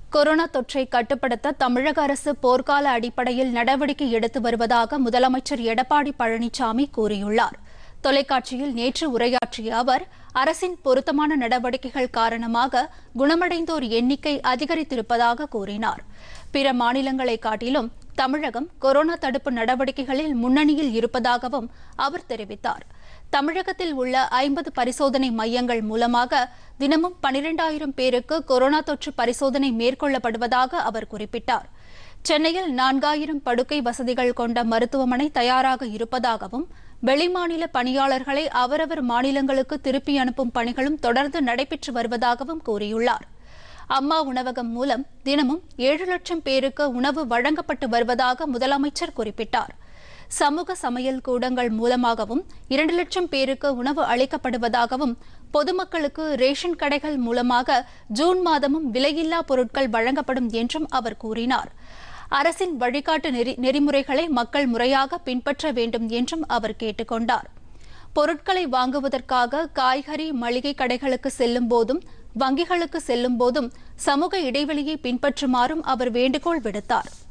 corona தொற்றை கட்டுப்படுத்த தமிழக அரசு போர்க்கால அடிப்படையில் நடவடிக்கை எடுத்து வருவதாக முதலமைச்சர் எடப்பாடி பழனிசாமி கூறியுள்ளார் தொலைக்காட்சியில் நேற்று உரையாற்றிய அவர் அரசின் பொருத்தமான நடவடிக்கைகள் காரணமாக குணமடைந்தோர் எண்ணிக்கை அதிகரித்திருப்பதாக கூறினார் பிற மாநிலங்களை காட்டிலும் தமிழகம் கொரோனா தடுப்பு நடவடிக்கைகளில் முன்னணியில் இருப்பதாகவும் அவர் தெரிவித்தார் தமிழகத்தில் உள்ள ஐம்பது பரிசோதனை மையங்கள் மூலமாக தினமும் பனிரெண்டாயிரம் பேருக்கு கொரோனா தொற்று பரிசோதனை மேற்கொள்ளப்படுவதாக அவர் குறிப்பிட்டார் சென்னையில் நான்காயிரம் படுக்கை வசதிகள் கொண்ட மருத்துவமனை தயாராக இருப்பதாகவும் வெளிமாநில பணியாளர்களை அவரவர் மாநிலங்களுக்கு திருப்பி அனுப்பும் பணிகளும் தொடர்ந்து நடைபெற்று வருவதாகவும் கூறியுள்ளார் அம்மா உணவகம் மூலம் தினமும் ஏழு லட்சம் பேருக்கு உணவு வழங்கப்பட்டு வருவதாக முதலமைச்சர் குறிப்பிட்டார் சமூக சமையல் கூடங்கள் மூலமாகவும் இரண்டு லட்சம் பேருக்கு உணவு அளிக்கப்படுவதாகவும் பொதுமக்களுக்கு ரேஷன் கடைகள் மூலமாக ஜூன் மாதமும் விலையில்லா பொருட்கள் வழங்கப்படும் என்றும் அவர் கூறினார் அரசின் வழிகாட்டு நெறி நெறிமுறைகளை மக்கள் முறையாக பின்பற்ற வேண்டும் என்றும் அவர் கேட்டுக் கொண்டார் பொருட்களை வாங்குவதற்காக காய்கறி மளிகை கடைகளுக்கு செல்லும் போதும் வங்கிகளுக்கு செல்லும் போதும் சமூக இடைவெளியை பின்பற்றுமாறும் அவர் வேண்டுகோள் விடுத்தார்